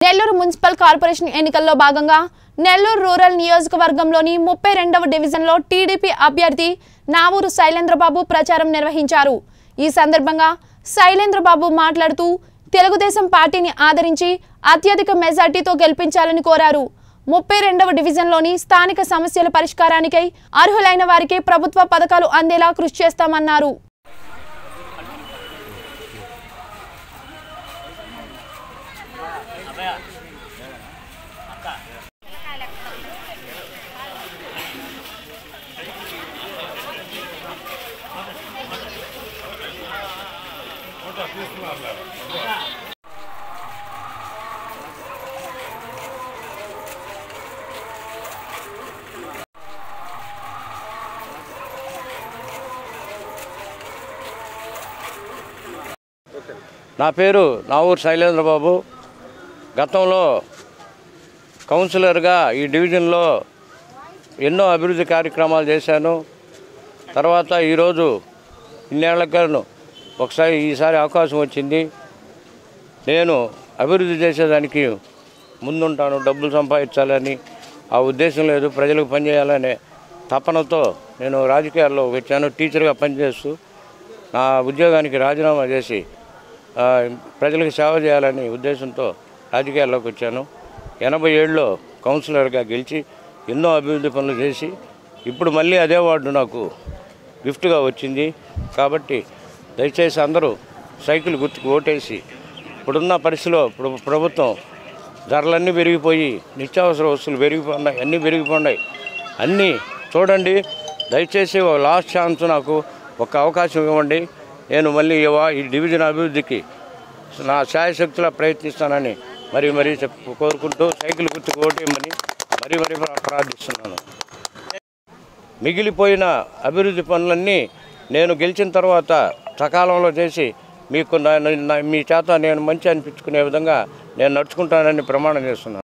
Nellore municipal corporation ఎన్నికల్లో భాగంగా Nellore rural నియోజకవర్గంలోని ముప్పై రెండవ డివిజన్లో టీడీపీ అభ్యర్థి నావూరు శైలేంద్రబాబు ప్రచారం నిర్వహించారు ఈ సందర్భంగా శైలేంద్రబాబు మాట్లాడుతూ తెలుగుదేశం పార్టీని ఆదరించి అత్యధిక మెజార్టీతో గెలిపించాలని కోరారు ముప్పై రెండవ డివిజన్లోని స్థానిక సమస్యల పరిష్కారానికై అర్హులైన వారికి ప్రభుత్వ పథకాలు అందేలా కృషి చేస్తామన్నారు నా పేరు నావూరు శైలేంద్రబాబు గతంలో కౌన్సిలర్గా ఈ డివిజన్లో ఎన్నో అభివృద్ధి కార్యక్రమాలు చేశాను తర్వాత ఈరోజు ఇన్నేళ్లకు ఒకసారి ఈసారి అవకాశం వచ్చింది నేను అభివృద్ధి చేసేదానికి ముందుంటాను డబ్బులు సంపాదించాలని ఆ ఉద్దేశం లేదు ప్రజలకు పనిచేయాలనే తపనతో నేను రాజకీయాల్లో వచ్చాను టీచర్గా పనిచేస్తూ నా ఉద్యోగానికి రాజీనామా చేసి ఆ, ప్రజలకు సేవ చేయాలనే ఉద్దేశంతో రాజకీయాల్లోకి వచ్చాను ఎనభై ఏడులో కౌన్సిలర్గా గెలిచి ఎన్నో అభివృద్ధి పనులు చేసి ఇప్పుడు మళ్ళీ అదే వార్డు నాకు గిఫ్ట్గా వచ్చింది కాబట్టి దయచేసి అందరూ సైకిల్ గుర్తుకు ఓటేసి ఇప్పుడున్న పరిస్థితిలో ఇప్పుడు ప్రభుత్వం ధరలన్నీ పెరిగిపోయి నిత్యావసర వస్తువులు పెరిగిపోయినాయి అన్నీ పెరిగిపోయినాయి అన్నీ చూడండి దయచేసి ఒక లాస్ట్ ఛాన్స్ నాకు ఒక అవకాశం ఇవ్వండి నేను మళ్ళీ ఈ వా- ఈ డివిజన్ అభివృద్ధికి నా శాయశక్తులా ప్రయత్నిస్తానని మరి మరీ చెప్పు కోరుకుంటూ సైకిల్ గుర్తుకు ఓటేయమని మరీ మరీ ప్రా- ప్రార్థిస్తున్నాను మిగిలిపోయిన అభివృద్ధి పనులన్నీ నేను గెలిచిన తర్వాత సకాలంలో చేసి మీకు నా- నా- మీ చేత నేను మంచి అనిపించుకునే విధంగా నేను నడుచుకుంటానని ప్రమాణం చేస్తున్నాను